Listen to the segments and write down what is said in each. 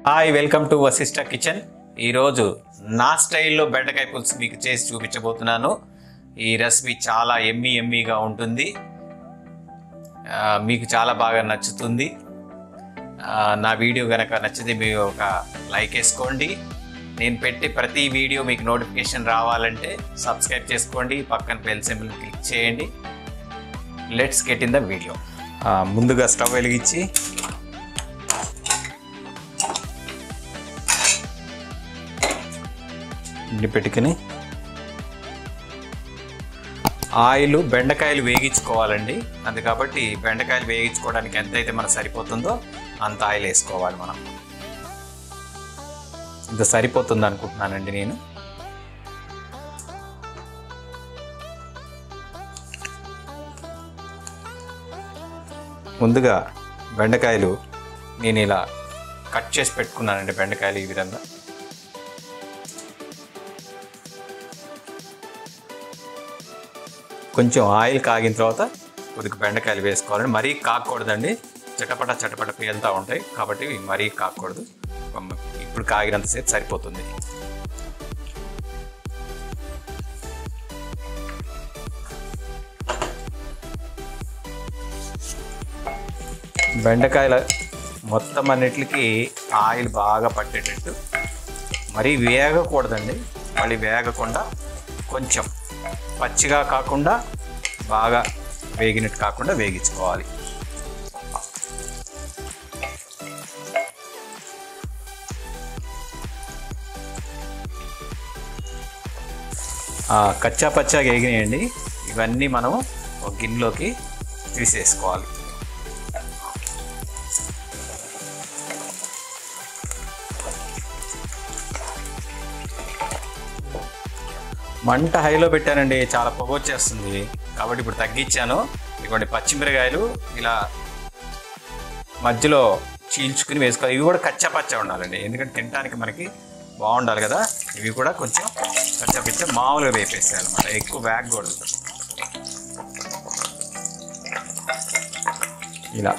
hi welcome to Vashishta kitchen ఈరోజు నా స్టైల్లో బెండకాయ పులుసు మీకు చేసి చూపించబోతున్నాను ఈ రెసిపీ చాలా ఎమ్మి ఎమ్మిగా ఉంటుంది ఆ, మీకు చాలా బాగా నచ్చుతుంది ఆ, నా వీడియో కనుక నచ్చితే మీరు ఒక లైక్ వేసుకోండి నేను పెట్టే ప్రతి వీడియో మీకు నోటిఫికేషన్ రావాలంటే సబ్స్క్రైబ్ చేసుకోండి పక్కన బెల్ సింబల్ క్లిక్ చేయండి let's get in the video ముందుగా స్టవ్ వెలిగించి ఇన్ని పెట్టుకుని ఆయిల్ బెండకాయలు వేగించుకోవాలండి అందు కాబట్టి బెండకాయలు వేగించుకోవడానికి ఎంతైతే మనకు సరిపోతుందో అంత ఆయిల్ వేసుకోవాలి మనం ఇంత సరిపోతుంది అనుకుంటున్నానండి నేను ముందుగా బెండకాయలు నేను ఇలా కట్ చేసి పెట్టుకున్నానండి బెండకాయలు ఈ విధంగా కొంచెం ఆయిల్ కాగిన తర్వాత కొద్దిగా బెండకాయలు వేసుకోవాలండి మరీ కాకూడదండి చటపట చటపట పేలుతూ ఉంటాయి కాబట్టి ఇవి మరీ కాకూడదు ఇప్పుడు కాగినంతసేపు సరిపోతుంది బెండకాయల మొత్తం అన్నిటికి ఆయిల్ బాగా పట్టేటట్టు మరీ వేగకూడదండి మళ్ళీ వేగకుండా కొంచెం పచ్చిగా కాకుండా బాగా వేగినట్టు కాకుండా వేగించుకోవాలి ఆ, కచ్చా పచ్చాగా వేగినాయండి ఇవన్నీ మనం ఒక గిన్నెలోకి తీసేసుకోవాలి మంట హైలో పెట్టానండి చాలా పొగ వచ్చేస్తుంది కాబట్టి ఇప్పుడు తగ్గించాను ఇదిగోండి పచ్చిమిరకాయలు ఇలా మధ్యలో చీల్చుకుని వేసుకోవాలి ఇవి కూడా కచ్చా పచ్చా ఉండాలండి ఎందుకంటే తినడానికి మనకి బాగుండాలి కదా ఇవి కూడా కొంచెం కచ్చా పచ్చ మామూలుగా వేపేసేయాలి అనమాట ఎక్కువ వేగకూడదు ఇలా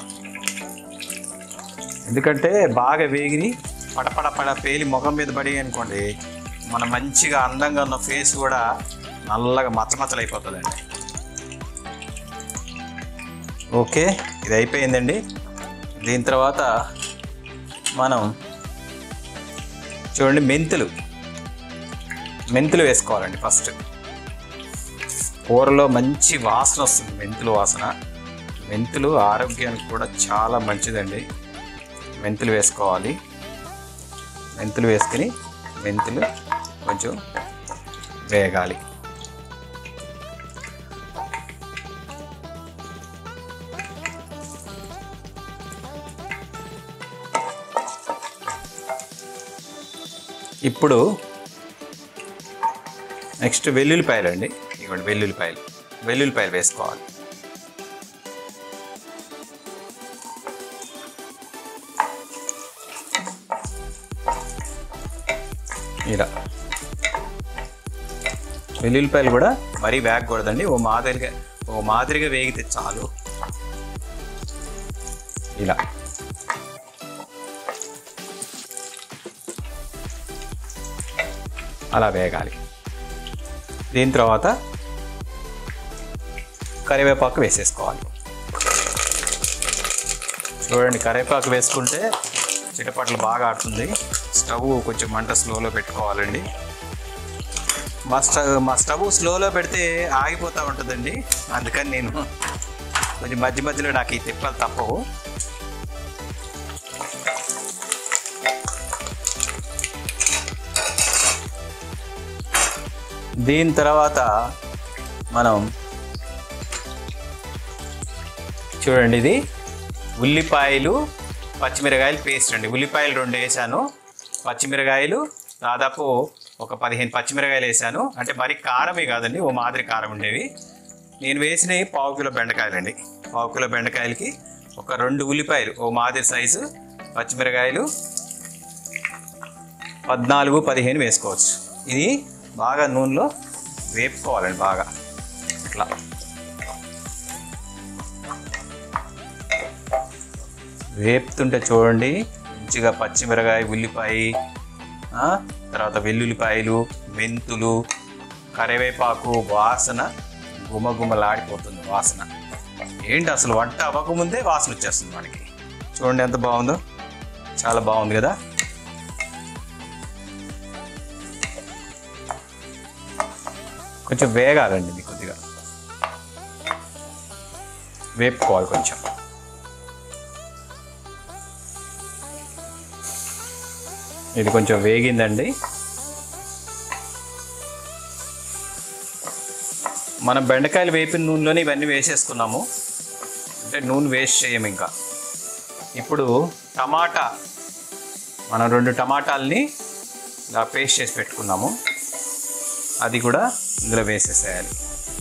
ఎందుకంటే బాగా వేగిని పడపడ పడ పేలి ముఖం మీద పడి అనుకోండి మన మంచిగా అందంగా ఉన్న ఫేస్ కూడా నల్లగా మచ్చమచ్చలు అయిపోతుందండి ఓకే ఇది అయిపోయిందండి దీని తర్వాత మనం చూడండి మెంతులు మెంతులు వేసుకోవాలండి ఫస్ట్ కూరలో మంచి వాసన వస్తుంది మెంతులు వాసన మెంతులు ఆరోగ్యానికి కూడా చాలా మంచిదండి మెంతులు వేసుకోవాలి మెంతులు వేసుకుని మెంతులు కొంచెం వేగాలి ఇప్పుడు నెక్స్ట్ వెల్లుల్లిపాయలు అండి ఇవ్వండి వెల్లుల్లిపాయలు వెల్లుల్లిపాయలు వేసుకోవాలి ఇలా వెల్లుల్లిపాయలు కూడా మరీ వేగకూడదండి ఓ మాదిరిగా ఓ మాదిరిగా వేగితే చాలు ఇలా అలా వేగాలి దీని తర్వాత కరివేపాకు వేసేసుకోవాలి చూడండి కరివేపాకు వేసుకుంటే చిటపట్లు బాగా ఆడుతుంది స్టవ్ కొంచెం మంట స్లోలో పెట్టుకోవాలండి మా స్టవ్ మా స్టవ్ స్లోలో పెడితే ఆగిపోతూ ఉంటుందండి అందుకని నేను కొంచెం మధ్య మధ్యలో నాకు ఈ తిప్పలు తప్పవు దీని తర్వాత మనం చూడండి ఇది ఉల్లిపాయలు పచ్చిమిరకాయలు పేస్ట్ అండి ఉల్లిపాయలు రెండు వేసాను పచ్చిమిరకాయలు దాదాపు ఒక పదిహేను పచ్చిమిరకాయలు వేసాను అంటే మరి కారమే కాదండి ఓ మాదిరి కారం ఉండేవి నేను వేసినవి పావు కిలో బెండకాయలు అండి పావు కిలో బెండకాయలకి ఒక రెండు ఉల్లిపాయలు ఓ మాదిరి సైజు పచ్చిమిరకాయలు పద్నాలుగు పదిహేను వేసుకోవచ్చు ఇది బాగా నూనెలో వేపుకోవాలండి బాగా ఇట్లా వేపుతుంటే చూడండి మంచిగా పచ్చిమిరకాయ ఉల్లిపాయ ఆ, తర్వాత వెల్లుల్లిపాయలు మెంతులు కరివేపాకు వాసన గుమగుమలాడిపోతుంది వాసన ఏంటి అసలు వంట అవ్వకముందే వాసన వచ్చేస్తుంది మనకి చూడండి ఎంత బాగుందో చాలా బాగుంది కదా కొంచెం వేగాలండి ఇది కొద్దిగా వేపుకోవాలి కొంచెం ఇది కొంచెం వేగిందండి మనం బెండకాయలు వేపిన నూనెలోనే ఇవన్నీ వేసేసుకున్నాము అంటే నూనె వేస్ట్ చేయం ఇంకా ఇప్పుడు టమాటా మనం రెండు టమాటాలని ఇలా పేస్ట్ చేసి పెట్టుకున్నాము అది కూడా ఇందులో వేసేసేయాలి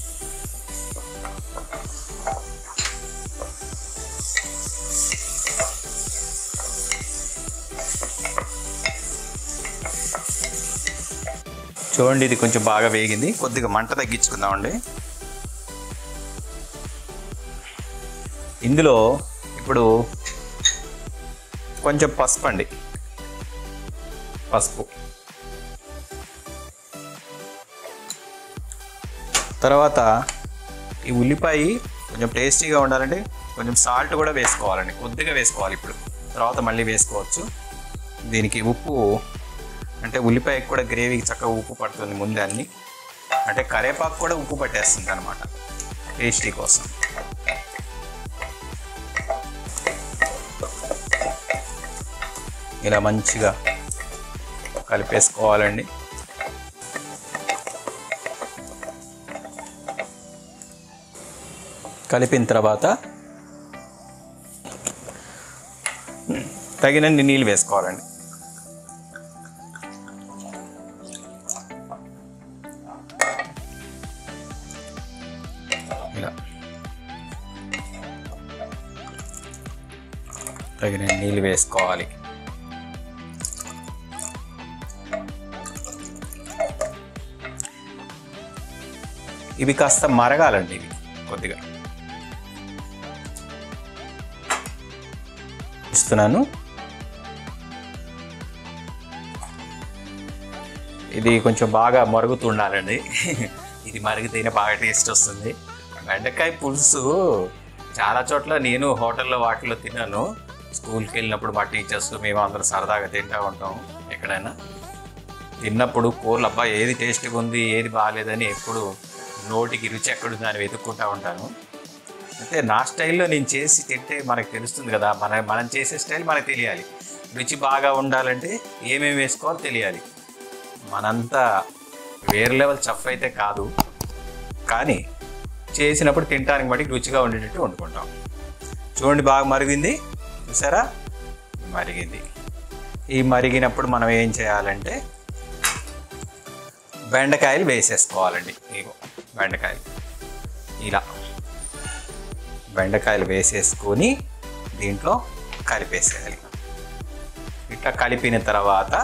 చూడండి ఇది కొంచెం బాగా వేగింది కొద్దిగా మంట తగ్గించుకుందామండి ఇందులో ఇప్పుడు కొంచెం పసుపు అండి పసుపు తర్వాత ఈ ఉల్లిపాయ కొంచెం టేస్టీగా ఉండాలంటే కొంచెం సాల్ట్ కూడా వేసుకోవాలండి కొద్దిగా వేసుకోవాలి ఇప్పుడు తర్వాత మళ్ళీ వేసుకోవచ్చు దీనికి ఉప్పు అంటే ఉల్లిపాయకి కూడా గ్రేవీకి చక్కగా ఉప్పు పడుతుంది ముందే అన్ని అంటే కరేపాకు కూడా ఉప్పు పట్టేస్తుంది అనమాట టేస్టీ కోసం ఇలా మంచిగా కలిపేసుకోవాలండి కలిపిన తర్వాత తగినన్ని నీళ్ళు వేసుకోవాలండి ఇలా తగిన నీళ్ళు వేసుకోవాలి ఇవి కాస్త మరగాలండి ఇవి కొద్దిగా ఇస్తున్నాను ఇది కొంచెం బాగా మరుగుతుండాలండి ఇది మరిగితేనే బాగా టేస్ట్ వస్తుంది బెండకాయ పులుసు చాలా చోట్ల నేను హోటల్లో వాటిలో తిన్నాను స్కూల్కి వెళ్ళినప్పుడు మా టీచర్స్ మేము అందరం సరదాగా తింటూ ఉంటాం ఎక్కడైనా తిన్నప్పుడు కూరలు అబ్బా ఏది టేస్ట్గా ఉంది ఏది బాగాలేదని ఎప్పుడు నోటికి రుచి ఎక్కడుంది అని వెతుక్కుంటూ ఉంటాను అయితే నా స్టైల్లో నేను చేసి తింటే మనకు తెలుస్తుంది కదా మన మనం చేసే స్టైల్ మనకు తెలియాలి రుచి బాగా ఉండాలంటే ఏమేమి వేసుకోవాలో తెలియాలి మనంతా వేరే లెవెల్ చఫ్ అయితే కాదు కానీ చేసినప్పుడు తినడానికి బట్టి రుచిగా ఉండేటట్టు వండుకుంటాం చూడండి బాగా మరిగింది చూసారా మరిగింది ఈ మరిగినప్పుడు మనం ఏం చేయాలంటే బెండకాయలు వేసేసుకోవాలండి ఇగో బెండకాయలు ఇలా బెండకాయలు వేసేసుకొని దీంట్లో కలిపేసేయాలి ఇట్లా కలిపిన తర్వాత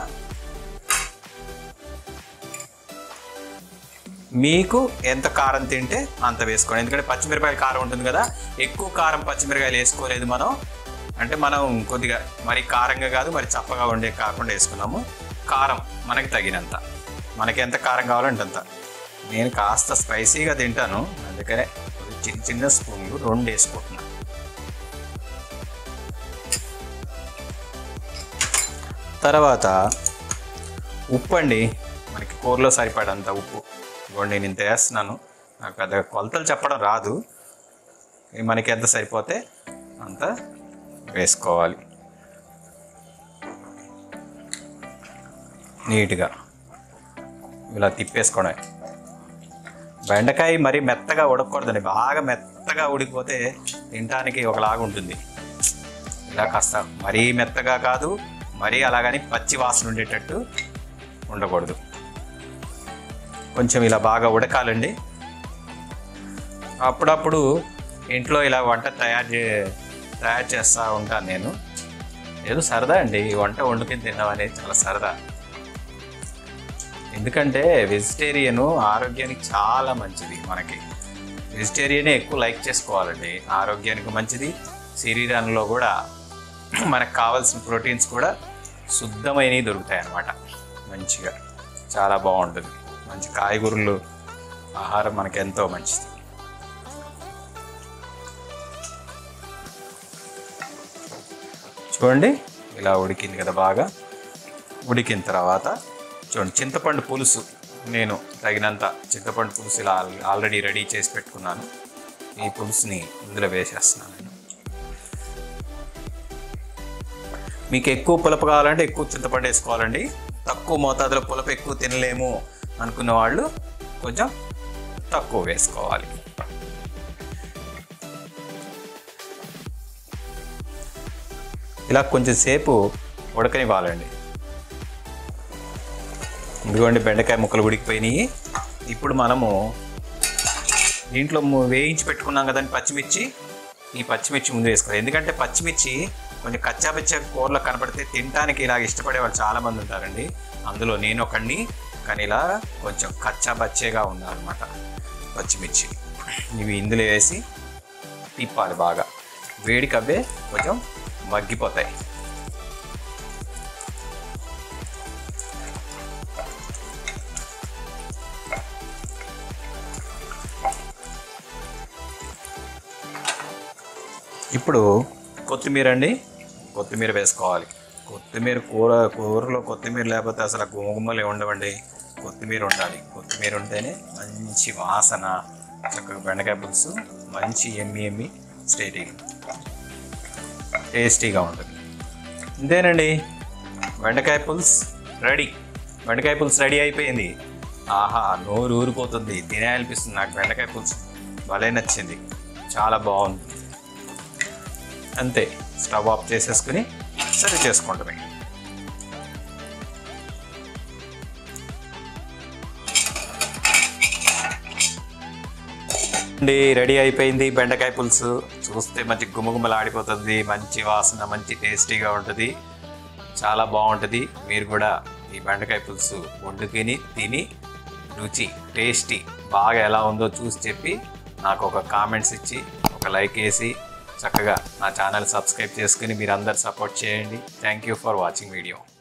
మీకు ఎంత కారం తింటే అంత వేసుకోండి ఎందుకంటే పచ్చిమిరపకాయల కారం ఉంటుంది కదా ఎక్కువ కారం పచ్చిమిరకాయలు వేసుకోలేదు మనం అంటే మనం కొద్దిగా మరి కారంగా కాదు మరి చప్పగా ఉండే కాకుండా వేసుకున్నాము కారం మనకి తగినంత మనకి ఎంత కారం కావాలంటే అంత నేను కాస్త స్పైసీగా తింటాను అందుకనే చిన్న చిన్న స్పూన్లు రెండు వేసుకుంటున్నాను తర్వాత ఉప్పు అండి మనకి కూరలో సరిపడంత ఉప్పు ఇవ్వండి నేను ఇంత వేస్తున్నాను నాకు పెద్ద కొలతలు చెప్పడం రాదు ఇది మనకి ఎంత సరిపోతే అంత వేసుకోవాలి నీట్గా ఇలా తిప్పేసుకోవడం బెండకాయ మరీ మెత్తగా ఉడకకూడదండి బాగా మెత్తగా ఉడికిపోతే తినడానికి ఒకలాగా ఉంటుంది ఇలా కాస్త మరీ మెత్తగా కాదు మరీ అలాగని పచ్చి వాసన ఉండేటట్టు ఉండకూడదు కొంచెం ఇలా బాగా ఉడకాలండి అప్పుడప్పుడు ఇంట్లో ఇలా వంట తయారు చే తయారు చేస్తూ ఉంటాను నేను ఏదో సరదా అండి ఈ వంట వండుకొని తినడం అనేది చాలా సరదా ఎందుకంటే వెజిటేరియన్ ఆరోగ్యానికి చాలా మంచిది మనకి వెజిటేరియనే ఎక్కువ లైక్ చేసుకోవాలండి ఆరోగ్యానికి మంచిది శరీరంలో కూడా మనకు కావాల్సిన ప్రోటీన్స్ కూడా శుద్ధమైనవి దొరుకుతాయి అన్నమాట మంచిగా చాలా బాగుంటుంది మంచి కాయగూరలు ఆహారం మనకి ఎంతో మంచిది చూడండి ఇలా ఉడికింది కదా బాగా ఉడికిన తర్వాత చూడండి చింతపండు పులుసు నేను తగినంత చింతపండు పులుసు ఇలా ఆల్- ఆల్రెడీ రెడీ చేసి పెట్టుకున్నాను ఈ పులుసుని ఇందులో వేసేస్తున్నాను నేను మీకు ఎక్కువ పులప కావాలంటే ఎక్కువ చింతపండు వేసుకోవాలండి తక్కువ మోతాదులో పులప ఎక్కువ తినలేము అనుకున్న వాళ్ళు కొంచెం తక్కువ వేసుకోవాలి ఇలా కొంచెం సేపు ఉడకనివ్వాలండి ఇదిగోండి బెండకాయ ముక్కలు ఉడికిపోయినాయి ఇప్పుడు మనము దీంట్లో ము- వేయించి పెట్టుకున్నాం కదండి పచ్చిమిర్చి ఈ పచ్చిమిర్చి ముందు వేసుకోవాలి ఎందుకంటే పచ్చిమిర్చి కొంచెం కచ్చా పచ్చ కూరలో కనపడితే తినడానికి ఇలా ఇష్టపడే వాళ్ళు చాలామంది ఉంటారండి అందులో నేను ఒకడిని కానీ ఇలా కొంచెం కచ్చా పచ్చేగా ఉండాలన్నమాట పచ్చిమిర్చి ఇవి ఇందులో వేసి తిప్పాలి బాగా వేడికి అవే కొంచెం మగ్గిపోతాయి ఇప్పుడు కొత్తిమీర అండి కొత్తిమీర వేసుకోవాలి కొత్తిమీర కూర కూరలో కొత్తిమీర లేకపోతే అసలు ఆ గుమగుమలే ఉండవండి కొత్తిమీర ఉండాలి కొత్తిమీర ఉంటేనే మంచి వాసన చక్కగా బెండకాయ పులుసు మంచి ఎమ్మి ఎమ్మి స్టేటీ టేస్టీగా ఉంటుంది ఇంతేనండి బెండకాయ పులుసు రెడీ బెండకాయ పులుసు రెడీ అయిపోయింది ఆహా నోరు ఊరిపోతుంది తినేయాలనిపిస్తుంది నాకు బెండకాయ పులుసు భలే నచ్చింది చాలా బాగుంది అంతే స్టవ్ ఆఫ్ చేసేసుకుని సర్వ్ చేసుకుంటామే అండి రెడీ అయిపోయింది బెండకాయ పులుసు చూస్తే మంచి గుమగుమలాడిపోతుంది మంచి వాసన మంచి టేస్టీగా ఉంటుంది చాలా బాగుంటుంది మీరు కూడా ఈ బెండకాయ పులుసు వండుకొని తిని రుచి టేస్టీ బాగా ఎలా ఉందో చూసి చెప్పి నాకు ఒక కామెంట్స్ ఇచ్చి ఒక లైక్ వేసి చక్కగా నా ఛానల్ సబ్స్క్రైబ్ చేసుకుని మీరు అందరు సపోర్ట్ చేయండి thank you for watching video